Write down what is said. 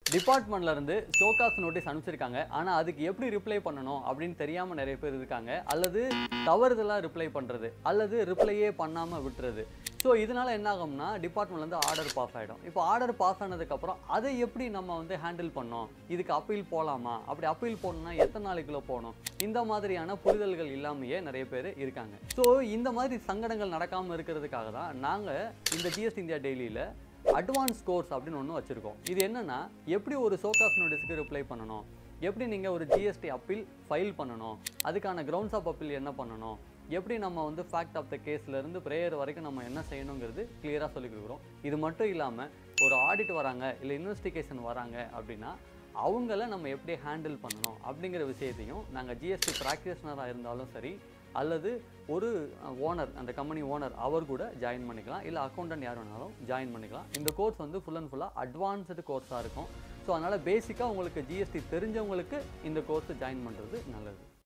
டிபார்ட்மெண்ட்ல இருந்து show cause notice அனுப்பிச்சிருக்காங்க ஆனா அதுக்கு எப்படி ரிப்ளை பண்ணணும் அப்படின்னு தெரியாம நிறைய பேர் இருக்காங்க அல்லது தவறுதலா ரிப்ளை பண்றது அல்லது ரிப்ளையே பண்ணாம விட்டுறது ஸோ இதனால என்ன ஆகும்னா டிபார்ட்மெண்ட்ல இருந்து ஆர்டர் பாஸ் ஆயிடும் இப்போ ஆர்டர் பாஸ் ஆனதுக்கு அப்புறம் அதை எப்படி நம்ம வந்து ஹேண்டில் பண்ணோம் இதுக்கு அப்பீல் போலாமா அப்படி அப்பீல் போகணும்னா எத்தனை நாளைக்குள்ள போகணும் இந்த மாதிரியான புரிதல்கள் இல்லாமையே நிறைய பேர் இருக்காங்க ஸோ இந்த மாதிரி சங்கடங்கள் நடக்காம இருக்கிறதுக்காக தான் நாங்க இந்த ஜிஎஸ்டி இந்தியா டெய்லியில அட்வான்ஸ் கோர்ஸ் அப்படின்னு ஒன்று வச்சுருக்கோம் இது என்னன்னா எப்படி ஒரு சோகாஸ் நோட்டீஸ்க்கு ரிப்ளை பண்ணணும் எப்படி நீங்கள் ஒரு ஜிஎஸ்டி அப்பீல் ஃபைல் பண்ணணும் அதுக்கான கிரவுண்ட்ஸ் ஆஃப் அப்பீல் என்ன பண்ணணும் எப்படி நம்ம வந்து ஃபேக்ட் ஆஃப் த கேஸ்லேருந்து ப்ரேயர் வரைக்கும் நம்ம என்ன செய்யணுங்கிறது கிளியராக சொல்லி கொடுக்குறோம் இது மட்டும் இல்லாமல் ஒரு ஆடிட் வராங்க இல்லை இன்வெஸ்டிகேஷன் வராங்க அப்படின்னா அவங்கள நம்ம எப்படி ஹேண்டில் பண்ணணும் அப்படிங்கிற விஷயத்தையும் நாங்கள் ஜிஎஸ்டி ப்ராக்டிஷனராக இருந்தாலும் சரி அல்லது ஒரு ஓனர் அந்த கம்பெனி ஓனர் அவர் கூட ஜாயின் பண்ணிக்கலாம் இல்லை அக்கௌண்டன்ட் யார் வேணாலும் ஜாயின் பண்ணிக்கலாம் இந்த கோர்ஸ் வந்து ஃபுல் அண்ட் ஃபுல்லாக அட்வான்ஸ்டு கோர்ஸாக இருக்கும் ஸோ அதனால் பேசிக்காக உங்களுக்கு ஜிஎஸ்டி தெரிஞ்சவங்களுக்கு இந்த கோர்ஸ் ஜாயின் பண்ணுறது நல்லது